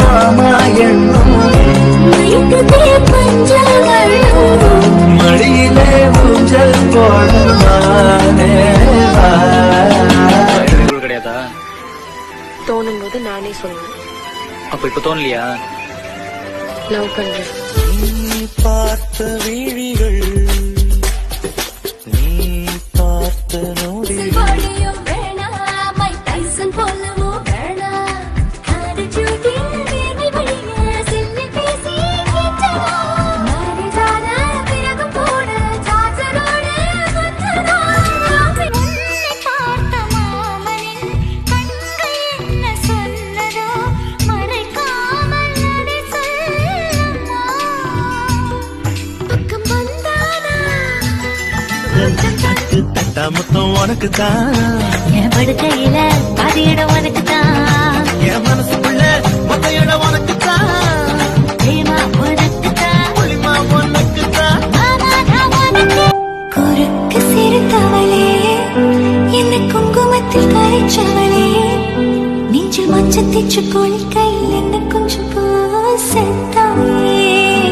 மாமா என்னும் மயக்குதே பஞ்சவர்ணம் மடியிலே ஊஞ்சல் போடுவானே வா. உங்களுக்கு கிடையாதா தோணும் போது நானே சொல்லுவேன் அப்ப இப்ப தோணலையா லவ் பண்றேன் நீ பார்த்த விழிகள் நீ பார்த்த நொடிகள் பாடியும் வேணாம் மைக் டைசன் போலவோ வேணாம் attitude-இல் வேர்வை வழிய செல்லி பேசி கேட்டனா marriage ஆன பிறகு கூட சார்ஜரோடு வந்தனா உன்னை பார்த்த மாமனின் கண்கள் என்ன சொன்னதோ மறைக்காமல் அதை சொல்லம்மா பக்கம் வந்தானா தட்டு தட்டா மொத்தம் உனக்கு தான் என் படுக்கையில பாதி இடம் உனக்கு தான் என் மனசுக்குள்ள மொத்த இடம் உனக்கு தான் பிரேமா உனக்கு தான் புளிமா உனக்கு தான் மாமா நான் உனக்கு குறுக்கு சிரித்தவளே என்ன குங்குமத்தில் கரைச்சவளே நெஞ்சில் மச்சம் தேச்சு குளிக்கையில் என்ன கொஞ்சம் பூசத்தாயே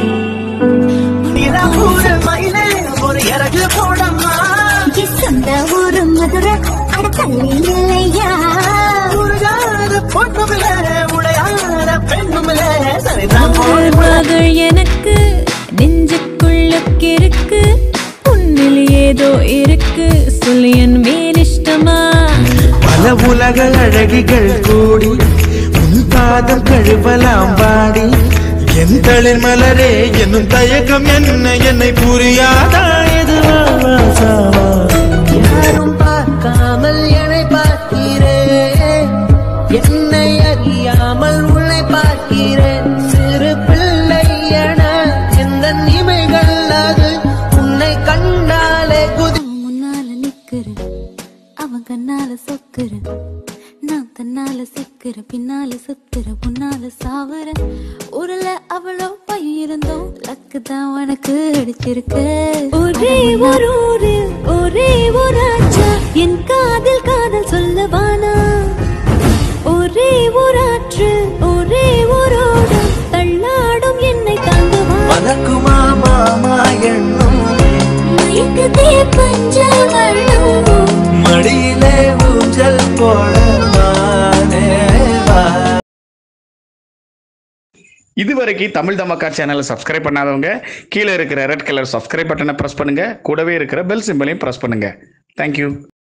நிலாவூரு மயிலே ஒரு இறகு போடம்மா சொந்த ஊரு மதுரை அடத்தள்ளி இல்லையா உருகாத பொண்ணுமில்ல உடையாத பெண்ணுமில்ல சரிதான் போய் மகள் எனக்கு நெஞ்சுக்குள்ளுக்கு இருக்கு உன்னில் ஏதோ இருக்கு சொல்லு என் மேல் இஷ்டமா பல உலக அழகிகள் கூடி உன் பாதம் கழுவலாம் பாடி என் தளிர் மலரே என்னும் தயக்கம் என்ன என்னை புரியாதா எதுவா வாசாவா யாரும் பார்க்காமல் என்னை பார்க்கிறேன் என்னை அறியாமல் உன்னை பார்க்கிறேன் சிறு பிள்ளை என எந்த இமைகள் அது உன்னை கண்டாலே குதி அவன் முன்னால நிக்கிற அவன் கண்ணால சொக்குற நான் தன்னால சிக்கிற பின்னால சுத்துற உன்னால சாவுற ஊர்ல அவ்வளோ பையன் இருந்தோம் லக்கு தான் உனக்கு அடிச்சிருக்கு ஒரே ஒரு ஊரு ஒரே ஒரு ஆச்சா என் காதல் காதல் சொல்லவானா ஒரே ஒரு ஆற்று ஒரே ஒரு ஓடம் தள்ளாடும் என்னை தாங்குவா மலக்குமா மாமா எண்ணும் மயக்குதே பஞ்சவர்ணம் மடியிலே ஊஞ்சல் போடவானே வா இதுவரைக்கும் தமிழ் தமக்கா சேனலை சப்ஸ்கிரைப் பண்ணாதவங்க கீழே இருக்கிற ரெட் கலர் சப்ஸ்கிரைப் பட்டனை ப்ரெஸ் பண்ணுங்க கூடவே இருக்கிற பெல் சிம்பலையும் ப்ரெஸ் பண்ணுங்க தேங்க்யூ